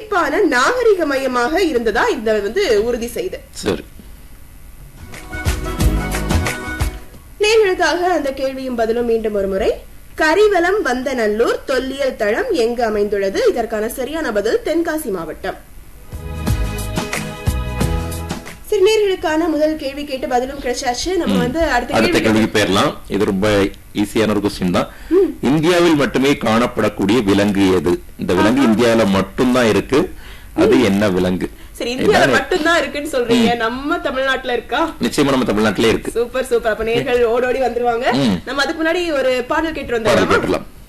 செழிப்பான நாகரிகமயமாக இருந்ததா இந்த வந்து உறுதி செய்து சரி நேர்களுக்காக அந்த கேள்வியும் பதிலும் மீண்டும் ஒரு முறை கரிவலம் வந்தநல்லூர் தொல்லியல் தளம் எங்கு அமைந்துள்ளது இதற்கான சரியான பதில் தென்காசி மாவட்டம் சரி நேர்களுக்கான முதல் கேள்வி கேட்டு பதிலும் கிடைச்சாச்சு நம்ம வந்து அடுத்த அடுத்த கேள்வி கேள்விக்கு போயிடலாம் இது ரொம்ப ஈஸியான ஒரு கொஸ்டின் தான் இந்தியாவில் மட்டுமே காணப்படக்கூடிய விலங்கு எது இந்த விலங்கு இந்தியாவில மட்டும்தான் இருக்கு அது என்ன விலங்கு சரி இந்தியால இதான் மட்டும்தான் இருக்குன்னு சொல்றீங்க நம்ம தமிழ்நாட்டுல இருக்கா நிச்சயமா நம்ம தமிழ்நாட்டிலே இருக்கு சூப்பர் சூப்பர் அப்ப நேர்கள் ஓடோடி வந்துருவாங்க ம். நம்ம அதுக்கு முன்னாடி ஒரு பாடல் கேட்டு பாடல் வந்தோம் கேட்டுலாம்